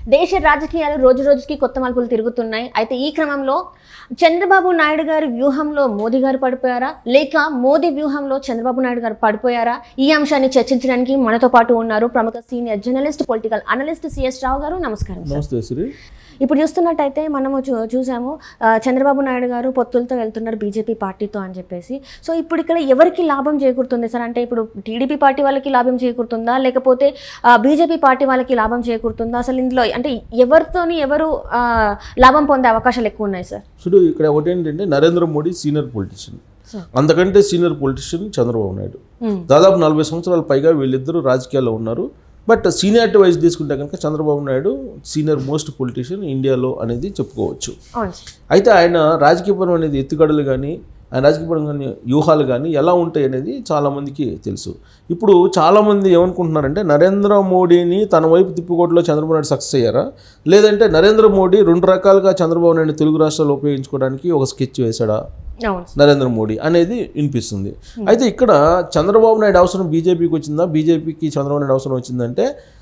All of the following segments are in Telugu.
దేశ రాజకీయాలు రోజు రోజుకి కొత్త మలుపులు తిరుగుతున్నాయి అయితే ఈ క్రమంలో చంద్రబాబు నాయుడు గారి వ్యూహంలో మోదీ గారు పడిపోయారా లేక మోదీ వ్యూహంలో చంద్రబాబు నాయుడు గారు పడిపోయారా ఈ అంశాన్ని చర్చించడానికి మనతో పాటు ఉన్నారు ప్రముఖ senior journalist political analyst CS Rao garu నమస్కారం సార్. నమస్తే శ్రీ ఇప్పుడు చూస్తున్నట్టయితే మనము చూ చూసాము ఆ, చంద్రబాబు నాయుడు గారు పొత్తులతో వెళ్తున్నారు బీజేపీ పార్టీతో అని చెప్పేసి సో ఇప్పుడు ఇక్కడ ఎవరికి లాభం చేకూరుతుంది సార్ అంటే ఇప్పుడు టీడీపీ పార్టీ వాళ్ళకి లాభం చేకూరుతుందా లేకపోతే బీజేపీ పార్టీ వాళ్ళకి లాభం చేకూరుతుందా అసలు ఇందులో అంటే ఎవరితోని ఎవరు ఆ, లాభం పొందే అవకాశాలు ఎక్కువ ఉన్నాయి సార్ చూడు ఇక్కడ ఒకటి ఏంటంటే Narendra Modi senior politician sir. అంతకంటే సీనియర్ పొలిటీషియన్ చంద్రబాబు నాయుడు మ్మ్. దాదాపు నలభై సంవత్సరాల పైగా వీళ్ళిద్దరూ రాజకీయాల్లో ఉన్నారు బట్ సీనియారిటీ వైజ్ తీసుకుంటే కనుక Chandrababu Naidu senior most politician ఇండియాలో అనేది చెప్పుకోవచ్చు అవును సార్ అయితే ఆయన రాజకీయపరం అనేది ఎత్తుగడలు కానీ ఆయన రాజకీయపరంగా వ్యూహాలు కానీ ఎలా ఉంటాయి అనేది చాలామందికి తెలుసు ఇప్పుడు చాలామంది ఏమనుకుంటున్నారంటే నరేంద్ర మోడీని తన వైపు తిప్పుకోవడంలో చంద్రబాబు నాయుడు సక్సెస్ అయ్యారా లేదంటే నరేంద్ర మోడీ రెండు రకాలుగా చంద్రబాబు నాయుడు తెలుగు రాష్ట్రాల్లో ఉపయోగించుకోవడానికి ఒక స్కెచ్ వేశాడా అవును సార్ నరేంద్ర మోడీ అనేది వినిపిస్తుంది అయితే ఇక్కడ చంద్రబాబు నాయుడు అవసరం బీజేపీకి వచ్చిందా బీజేపీకి చంద్రబాబు నాయుడు అవసరం వచ్చిందంటే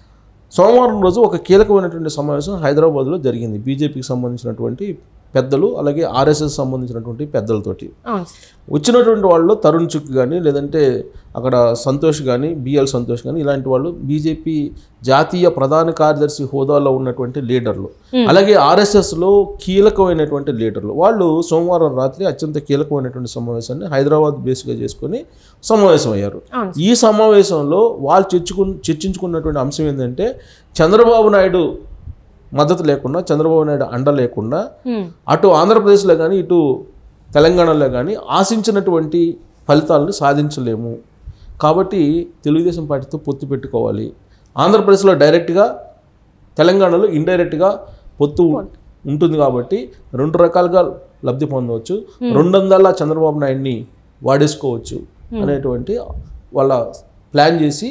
సోమవారం రోజు ఒక కీలకమైనటువంటి సమావేశం హైదరాబాద్లో జరిగింది బీజేపీకి సంబంధించినటువంటి పెద్దలు అలాగే ఆర్ఎస్ఎస్ సంబంధించినటువంటి పెద్దలతోటి అవును సార్ వచ్చినటువంటి వాళ్ళు తరుణ్ చుక్ కానీ లేదంటే అక్కడ సంతోష్ కానీ బిఎల్ సంతోష్ కానీ ఇలాంటి వాళ్ళు బీజేపీ జాతీయ ప్రధాన కార్యదర్శి హోదాలో ఉన్నటువంటి లీడర్లు అలాగే ఆర్ఎస్ఎస్లో కీలకమైనటువంటి లీడర్లు వాళ్ళు సోమవారం రాత్రి అత్యంత కీలకమైనటువంటి సమావేశాన్ని హైదరాబాద్ బేస్గా చేసుకొని సమావేశం అయ్యారు అవును ఈ సమావేశంలో వాళ్ళు చర్చకు చర్చించుకున్నటువంటి అంశం ఏంటంటే చంద్రబాబు నాయుడు మద్దతు లేకుండా చంద్రబాబు నాయుడు అండ లేకుండా మ్మ్. అటు ఆంధ్రప్రదేశ్లో కానీ ఇటు తెలంగాణలో కానీ ఆశించినటువంటి ఫలితాలను సాధించలేము కాబట్టి తెలుగుదేశం పార్టీతో పొత్తు పెట్టుకోవాలి ఆంధ్రప్రదేశ్లో డైరెక్ట్గా తెలంగాణలో ఇండైరెక్ట్గా పొత్తు ఉంటుంది కాబట్టి రెండు రకాలుగా లబ్ధి పొందవచ్చు రెండు వందల చంద్రబాబు నాయుడిని వాడేసుకోవచ్చు అనేటువంటి వాళ్ళ ప్లాన్ చేసి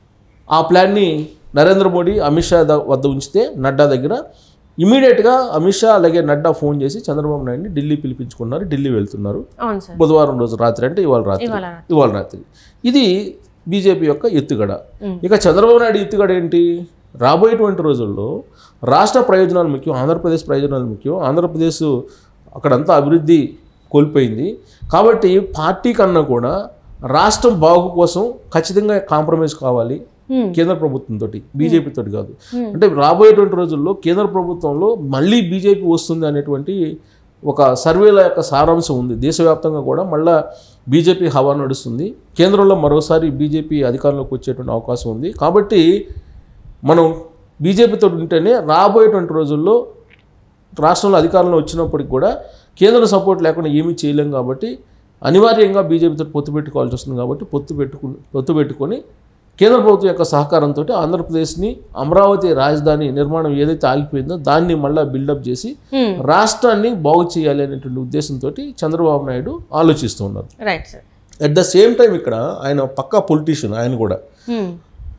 ఆ ప్లాన్ని నరేంద్ర మోడీ అమిత్ షా ద- వద్ద ఉంచితే నడ్డా దగ్గర ఇమీడియట్గా అమిత్ షా అలాగే నడ్డా ఫోన్ చేసి చంద్రబాబు నాయుడిని ఢిల్లీ పిలిపించుకున్నారు ఢిల్లీ వెళ్తున్నారు అవును సార్ బుధవారం రోజు రాత్రి అంటే ఇవాళ రాత్రి ఇవాళ ఇవాళ రాత్రి ఇది బీజేపీ యొక్క ఎత్తుగడ మ్మ్. ఇక చంద్రబాబు నాయుడు ఎత్తుగడ ఏంటి రాబోయేటువంటి రోజుల్లో రాష్ట్ర ప్రయోజనాలు ముఖ్యం ఆంధ్రప్రదేశ్ ప్రయోజనాలు ముఖ్యం ఆంధ్రప్రదేశ్ అక్కడంతా అభివృద్ధి కోల్పోయింది కాబట్టి పార్టీ కన్నా కూడా రాష్ట్రం బాగు కోసం ఖచ్చితంగా కాంప్రమైజ్ కావాలి మ్మ్. కేంద్ర ప్రభుత్వంతో బీజేపీ తోటి కాదు అంటే రాబోయేటువంటి రోజుల్లో కేంద్ర ప్రభుత్వంలో మళ్ళీ బీజేపీ వస్తుంది అనేటువంటి ఒక సర్వేల యొక్క సారాంశం ఉంది దేశవ్యాప్తంగా కూడా మళ్ళా బీజేపీ హవా నడుస్తుంది కేంద్రంలో మరోసారి బీజేపీ అధికారంలోకి వచ్చేటువంటి అవకాశం ఉంది కాబట్టి మనం బీజేపీతో ఉంటేనే రాబోయేటువంటి రోజుల్లో రాష్ట్రంలో అధికారంలో వచ్చినప్పటికి కూడా కేంద్ర సపోర్ట్ లేకుండా ఏమీ చేయలేం కాబట్టి అనివార్యంగా బీజేపీతో పొత్తు పెట్టుకోవాల్సి వస్తుంది కాబట్టి పొత్తు పెట్టుకు పొత్తు పెట్టుకొని కేంద్ర ప్రభుత్వం యొక్క సహకారంతో ఆంధ్రప్రదేశ్ని అమరావతి రాజధాని నిర్మాణం ఏదైతే ఆగిపోయిందో దాన్ని మళ్ళీ బిల్డప్ చేసి మ్మ్. రాష్ట్రాన్ని బాగు చేయాలి అనేటువంటి ఉద్దేశంతో చంద్రబాబు నాయుడు ఆలోచిస్తూ ఉన్నారు right sir at the same time ఇక్కడ ఆయన పక్కా పొలిటీషియన్ ఆయన కూడా మ్మ్.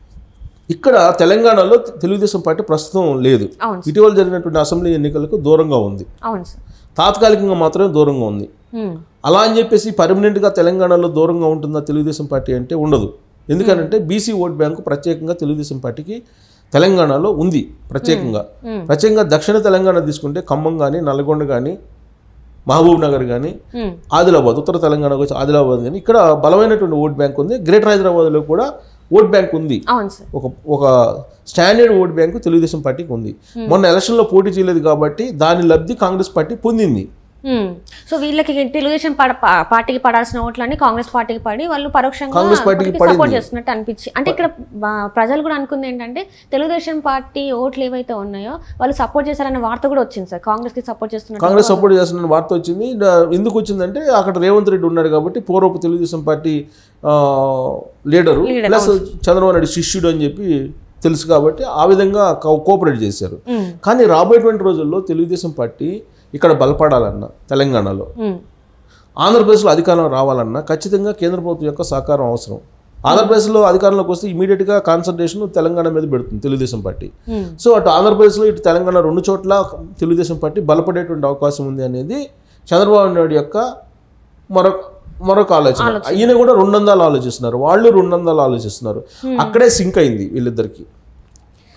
ఇక్కడ తెలంగాణలో తెలుగుదేశం పార్టీ ప్రస్తుతం లేదు అవును సార్ ఇటీవల జరిగినటువంటి అసెంబ్లీ ఎన్నికలకు దూరంగా ఉంది అవును సార్ తాత్కాలికంగా మాత్రమే దూరంగా ఉంది మ్మ్. అలా అని చెప్పేసి పర్మనెంట్గా తెలంగాణలో దూరంగా ఉంటుందా తెలుగుదేశం పార్టీ అంటే ఉండదు ఎందుకంటే బీసీ ఓట్ బ్యాంకు ప్రత్యేకంగా తెలుగుదేశం పార్టీకి తెలంగాణలో ఉంది ప్రత్యేకంగా మ్మ్. ప్రత్యేకంగా దక్షిణ తెలంగాణ తీసుకుంటే ఖమ్మం కానీ నల్గొండ కానీ మహబూబ్ నగర్ కానీ మ్మ్. ఆదిలాబాద్ ఉత్తర తెలంగాణకు వచ్చి ఆదిలాబాద్ కానీ ఇక్కడ బలమైనటువంటి ఓట్ బ్యాంక్ ఉంది గ్రేటర్ హైదరాబాద్లో కూడా ఓట్ బ్యాంక్ ఉంది అవును సార్ ఒక ఒక స్టాండర్డ్ ఓట్ బ్యాంకు తెలుగుదేశం పార్టీకి ఉంది మొన్న ఎలక్షన్లో పోటీ చేయలేదు కాబట్టి దాని లబ్ధి కాంగ్రెస్ పార్టీ పొందింది మ్మ్. సో వీళ్ళకి తెలుగుదేశం పడ- పా- పార్టీకి పడాల్సిన ఓట్లని కాంగ్రెస్ పార్టీకి పడి వాళ్ళు పరోక్షంగా కాంగ్రెస్ పార్టీకి సపోర్ట్ పడింది. చేస్తున్నట్టు అనిపించి అంటే ఇక్కడ బా- ప్రజలు కూడా అనుకుంది ఏంటంటే తెలుగుదేశం పార్టీ ఓట్లు ఏవైతే ఉన్నాయో వాళ్ళు సపోర్ట్ చేశారనే వార్త కూడా వచ్చింది సార్ కాంగ్రెస్ కి సపోర్ట్ చేస్తున్నట్టు కాంగ్రెస్ సపోర్ట్ చేస్తున్న వార్త వచ్చింది డా- ఎందుకు వచ్చిందంటే అక్కడ రేవంత్ రెడ్డి ఉన్నాడు కాబట్టి పూర్వపు తెలుగుదేశం పార్టీ ఆ, leader Leader, plus Chandrababu Naidu శిష్యుడు అని చెప్పి తెలుసు కాబట్టి ఆ విధంగా కో- కోఆపరేట్ చేశారు మ్మ్. కానీ రాబోయేటువంటి రోజుల్లో తెలుగుదేశం పార్టీ ఇక్కడ బలపడాలన్న తెలంగాణలో మ్మ్. ఆంధ్రప్రదేశ్లో అధికారం రావాలన్నా ఖచ్చితంగా కేంద్ర ప్రభుత్వం యొక్క సహకారం అవసరం ఆంధ్రప్రదేశ్లో అధికారంలోకి వస్తే ఇమీడియట్గా కాన్సన్ట్రేషన్ తెలంగాణ మీద పెడుతుంది తెలుగుదేశం పార్టీ మ్మ్. సో అటు ఆంధ్రప్రదేశ్లో ఇటు తెలంగాణ రెండు చోట్ల తెలుగుదేశం పార్టీ బలపడేటువంటి అవకాశం ఉంది అనేది చంద్రబాబు నాయుడు యొక్క మరొక మరొక ఆలోచన ఈయన కూడా రెండు వందలు ఆలోచిస్తున్నారు వాళ్ళు రెండు వందలు ఆలోచిస్తున్నారు అక్కడే సింక్ అయింది వీళ్ళిద్దరికి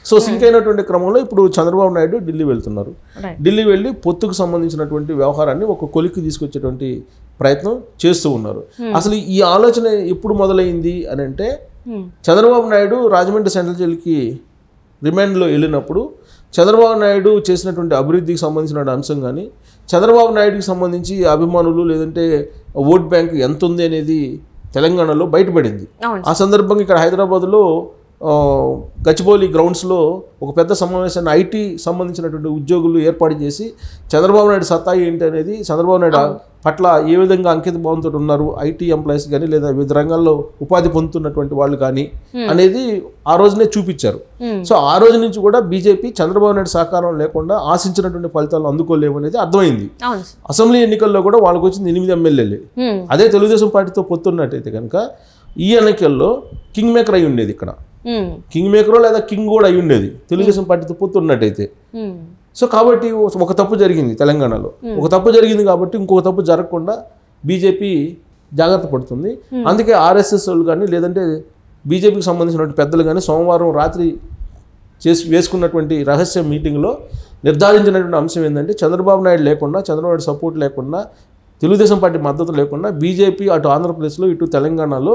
సో సింక్ అయినటువంటి క్రమంలో ఇప్పుడు చంద్రబాబు నాయుడు ఢిల్లీ వెళ్తున్నారు రైట్ ఢిల్లీ వెళ్ళి పొత్తుకు సంబంధించినటువంటి వ్యవహారాన్ని ఒక కొలిక్కి తీసుకొచ్చేటువంటి ప్రయత్నం చేస్తూ ఉన్నారు అసలు ఈ ఆలోచన ఎప్పుడు మొదలైంది అని అంటే చంద్రబాబు నాయుడు రాజమండ్రి సెంట్రల్ జైలుకి రిమాండ్లో వెళ్ళినప్పుడు చంద్రబాబు నాయుడు చేసినటువంటి అభివృద్ధికి సంబంధించిన అంశం కానీ చంద్రబాబు నాయుడుకి సంబంధించి అభిమానులు లేదంటే ఓట్ బ్యాంక్ ఎంత ఉంది అనేది తెలంగాణలో బయటపడింది అవును ఆ సందర్భంగా ఇక్కడ హైదరాబాద్లో ఆ, గచ్చిబౌలి గ్రౌండ్స్లో ఒక పెద్ద సమావేశాన్ని ఐటీ సంబంధించినటువంటి ఉద్యోగులు ఏర్పాటు చేసి చంద్రబాబు నాయుడు సత్తా ఏంటి అనేది చంద్రబాబు నాయుడు పట్ల ఏ విధంగా అంకిత భావంతో ఉన్నారు ఐటీ ఎంప్లాయీస్ కానీ లేదా వివిధ రంగాల్లో ఉపాధి పొందుతున్నటువంటి వాళ్ళు కానీ అనేది ఆ రోజునే చూపించారు Hmm. సో ఆ రోజు నుంచి కూడా బీజేపీ చంద్రబాబు నాయుడు సహకారం లేకుండా ఆశించినటువంటి ఫలితాలు అందుకోలేవు అనేది అర్థమైంది అవును సార్ అసెంబ్లీ ఎన్నికల్లో కూడా వాళ్ళకి వచ్చింది ఎనిమిది ఎమ్మెల్యేలే Hmm. అదే తెలుగుదేశం పార్టీతో పొత్తున్నట్టయితే కనుక ఈ ఎన్నికల్లో కింగ్ మేకర్ అయి ఉండేది ఇక్కడ Hmm. కింగ్ మేకరో లేదా కింగ్ కూడా అయి ఉండేది తెలుగుదేశం పార్టీతో పొత్తున్నట్టయితే Hmm. సో కాబట్టి ఒక తప్పు జరిగింది తెలంగాణలో ఒక తప్పు జరిగింది కాబట్టి ఇంకొక తప్పు జరగకుండా బీజేపీ జాగ్రత్త పడుతుంది అందుకే ఆర్ఎస్ఎస్ వాళ్ళు కానీ లేదంటే బీజేపీకి సంబంధించినటువంటి పెద్దలు కానీ సోమవారం రాత్రి చేసి వేసుకున్నటువంటి రహస్య మీటింగ్లో నిర్ధారించినటువంటి అంశం ఏంటంటే చంద్రబాబు నాయుడు లేకుండా చంద్రబాబు నాయుడు సపోర్ట్ లేకుండా తెలుగుదేశం పార్టీ మద్దతు లేకుండా బీజేపీ అటు ఆంధ్రప్రదేశ్లో ఇటు తెలంగాణలో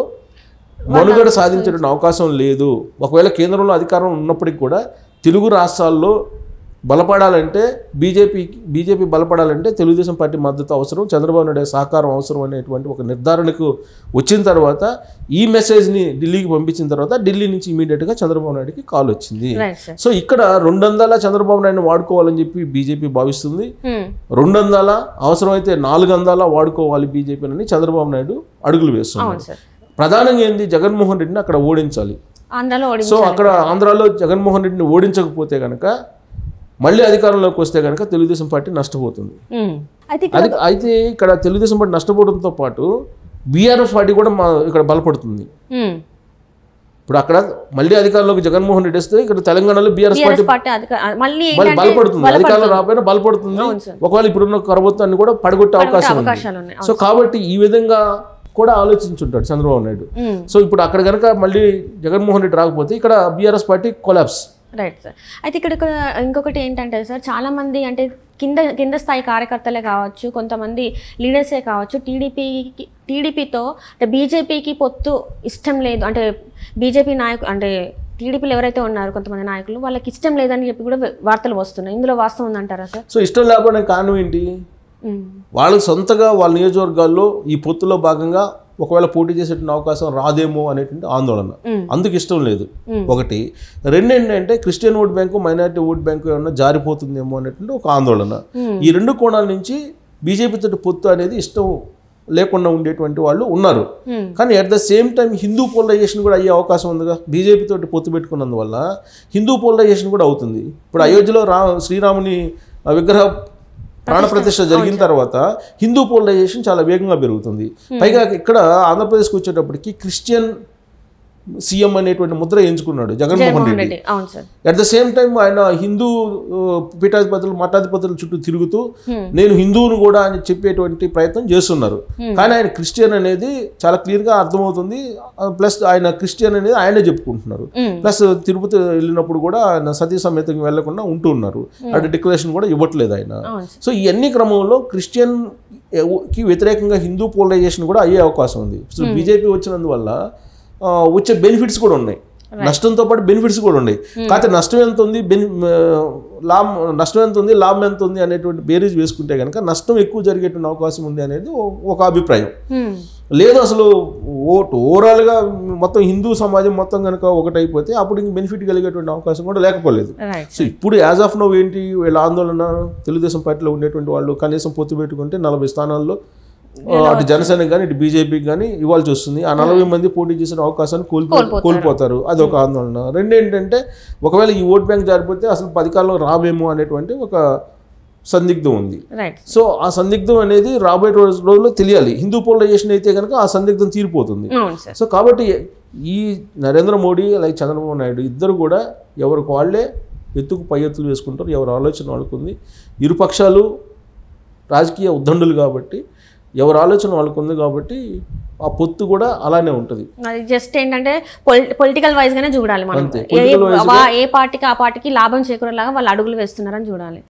మనుగడ సాధించేటువంటి అవకాశం లేదు ఒకవేళ కేంద్రంలో అధికారం ఉన్నప్పటికీ కూడా తెలుగు రాష్ట్రాల్లో బలపడాలంటే బీజేపీ బీజేపీ బలపడాలంటే తెలుగుదేశం పార్టీ మద్దతు అవసరం చంద్రబాబు నాయుడు సహకారం అవసరం అనేటువంటి ఒక నిర్ధారణకు వచ్చిన తర్వాత ఈ మెసేజ్ని ఢిల్లీకి పంపించిన తర్వాత ఢిల్లీ నుంచి ఇమీడియట్గా చంద్రబాబు నాయుడుకి కాల్ వచ్చింది రైట్ సార్ సో ఇక్కడ రెండు వందల చంద్రబాబు నాయుడుని వాడుకోవాలని చెప్పి బీజేపీ భావిస్తుంది Hmm. రెండు వందల అవసరమైతే నాలుగు వందల వాడుకోవాలి బీజేపీ అని చంద్రబాబు నాయుడు అడుగులు వేస్తున్నారు అవును సార్ ప్రధానంగా ఏంది జగన్మోహన్ రెడ్డిని అక్కడ ఓడించాలి ఆంధ్రాలో ఓడి సో అక్కడ ఆంధ్రాలో జగన్మోహన్ రెడ్డిని ఓడించకపోతే కనుక మళ్ళీ అధికారంలోకి వస్తే కనుక తెలుగుదేశం పార్టీ నష్టపోతుంది Hmm. అయితే ఇక్కడ అది అయితే ఇక్కడ తెలుగుదేశం పార్టీ నష్టపోవడంతో పాటు బీఆర్ఎస్ పార్టీ కూడా మా ఇక్కడ బలపడుతుంది Hmm. ఇప్పుడు అక్కడ మళ్ళీ అధికారంలోకి జగన్మోహన్ రెడ్డి వస్తే ఇక్కడ తెలంగాణలో బీఆర్ఎస్ పార్టీ టీఆర్ఎస్ పార్టీ అధిక మళ్ళీ మళ్ళీ ఏంటంటే బలపడుతుంది అధికారంలో రాకపోయినా బలపడుతుంది అవును సార్. ఒకవేళ ఇప్పుడున్న ప్రభుత్వాన్ని కూడా పడగొట్టే అవకాశం ఉంది అవకాశాలు ఉన్నాయి సో కాబట్టి ఈ విధంగా కూడా ఆలోచించుంటాడు చంద్రబాబు నాయుడు Hmm. సో ఇప్పుడు అక్కడ కనుక మళ్ళీ జగన్మోహన్ రెడ్డి రాకపోతే ఇక్కడ BRS party collapse right sir అయితే ఇక్కడ ఇక్కడ ఇంకొకటి ఏంటంటే సార్ చాలా మంది అంటే కింద కింద స్థాయి కార్యకర్తలే కావచ్చు కొంతమంది లీడర్సే కావచ్చు టీడీపీకి టీడీపీతో అంటే బీజేపీకి పొత్తు ఇష్టం లేదు అంటే బీజేపీ నాయకు అంటే టీడీపీలో ఎవరైతే ఉన్నారో కొంతమంది నాయకులు వాళ్ళకి ఇష్టం లేదని చెప్పి కూడా వార్తలు వస్తున్నాయి ఇందులో వాస్తవం ఉందంటారా సార్ సో ఇష్టం లేకపోవడానికి కారణం ఏంటి ఉమ్. వాళ్ళకి సొంతగా వాళ్ళ నియోజకవర్గాల్లో ఈ పొత్తులో భాగంగా ఒకవేళ పోటీ చేసేటువంటి అవకాశం రాదేమో అనేటువంటి ఆందోళన మ్మ్. అందుకు ఇష్టం లేదు మ్మ్. ఒకటి రెండు ఏంటంటే Christian vote bank minority vote bank ఏమన్నా జారిపోతుందేమో అనేటువంటి ఒక ఆందోళన మ్మ్. ఈ రెండు కోణాల నుంచి బీజేపీ తోటి పొత్తు అనేది ఇష్టం లేకుండా ఉండేటువంటి వాళ్ళు ఉన్నారు ఉమ్. కానీ at the same time Hindu polarization కూడా అయ్యే అవకాశం ఉందిగా బీజేపీ తోటి పొత్తు పెట్టుకున్నందువల్ల హిందూ పోలరైజేషన్ కూడా అవుతుంది ఇప్పుడు అయోధ్యలో రా శ్రీరాముని ఆ, విగ్రహ ప్రాణప్రతిష్ఠ జరిగిన తర్వాత హిందూ పోలరైజేషన్ చాలా వేగంగా పెరుగుతుంది పైగా ఇక్కడ ఆంధ్రప్రదేశ్కి వచ్చేటప్పటికి క్రిస్టియన్ సీఎం అనేటువంటి ముద్ర ఎంచుకున్నాడు జగన్మోహన్ జగన్మోహన్ రెడ్డి రెడ్డి అవును sir at the same time ఆయన హిందూ ఆ, పీఠాధిపతులు మఠాధిపతుల చుట్టూ తిరుగుతూ Hmm. నేను హిందువును కూడా అని చెప్పేటువంటి ప్రయత్నం చేస్తున్నారు కానీ ఆయన క్రిస్టియన్ అనేది చాలా క్లియర్గా అర్థమవుతుంది ప్లస్ ఆయన క్రిస్టియన్ అనేది ఆయనే చెప్పుకుంటున్నారు ఉమ్. ప్లస్ తిరుపతి వెళ్ళినప్పుడు కూడా ఆయన సతీ సమేతంగా వెళ్లకుండా ఉంటూ ఉన్నారు అటు డిక్లరేషన్ కూడా ఇవ్వట్లేదు ఆయన అవును సార్ సో ఈ అన్ని క్రమంలో క్రిస్టియన్ కి వ్యతిరేకంగా హిందూ పోలరైజేషన్ కూడా అయ్యే అవకాశం ఉంది సో బీజేపీ వచ్చినందువల్ల ఆ, వచ్చే బెనిఫిట్స్ కూడా ఉన్నాయి నష్టంతో పాటు బెనిఫిట్స్ కూడా ఉన్నాయి కాకపోతే నష్టం ఎంత ఉంది బెని ఆ, లాభం నష్టం ఎంత ఉంది లాభం ఎంత ఉంది అనేటువంటి బేరీజ్ వేసుకుంటే కనుక నష్టం ఎక్కువ జరిగేటువంటి అవకాశం ఉంది అనేది ఓ- ఒక అభిప్రాయం ఉమ్. లేదు అసలు ఓట్ ఓవరాల్గా మొత్తం హిందూ సమాజం మొత్తం కనుక ఒకటైపోతే అప్పుడు ఇంక బెనిఫిట్ కలిగేటువంటి అవకాశం కూడా లేకపోలేదు రైట్ సో ఇప్పుడు యాజ్ ఆఫ్ నో ఏంటి వీళ్ళ ఆందోళన తెలుగుదేశం పార్టీలో ఉండేటువంటి వాళ్ళు కనీసం పొత్తు పెట్టుకుంటే నలభై స్థానాల్లో ఆ, అటు జనసేనకి కానీ ఇటు బీజేపీకి కానీ ఇవ్వాల్సి వస్తుంది ఆ నలభై మంది పోటీ చేసిన అవకాశాన్ని కోల్పో కోల్పోతారు. కోల్పోతారు అది ఒక ఆందోళన రెండు ఏంటంటే ఒకవేళ ఈ ఓట్ బ్యాంక్ జారిపోతే అసలు పథకాల్లో రావేమో అనేటువంటి ఒక సందిగ్ధం ఉంది రైట్ సో ఆ సందిగ్ధం అనేది రాబోయే రోజు రోజుల్లో తెలియాలి హిందూ పోలరైజేషన్ అయితే కనుక ఆ సందిగ్ధం తీరిపోతుంది అవును సార్ సో కాబట్టి ఈ నరేంద్ర మోడీ అలాగే చంద్రబాబు నాయుడు ఇద్దరు కూడా ఎవరికి వాళ్ళే ఎత్తుకు పై ఎత్తులు వేసుకుంటారు ఎవరి ఆలోచన వాళ్ళకుంది ఇరు పక్షాలు రాజకీయ ఉద్దండులు కాబట్టి ఎవరి ఆలోచన వాళ్ళకు ఉంది కాబట్టి ఆ పొత్తు కూడా అలానే ఉంటుంది అది జస్ట్ ఏంటంటే పొలిటికల్ వైజ్ గానే చూడాలి మనం అంతే. ఏ Political wise వా- ఏ పార్టీకి ఆ పార్టీకి లాభం చేకూరేలాగా వాళ్ళు అడుగులు వేస్తున్నారని చూడాలి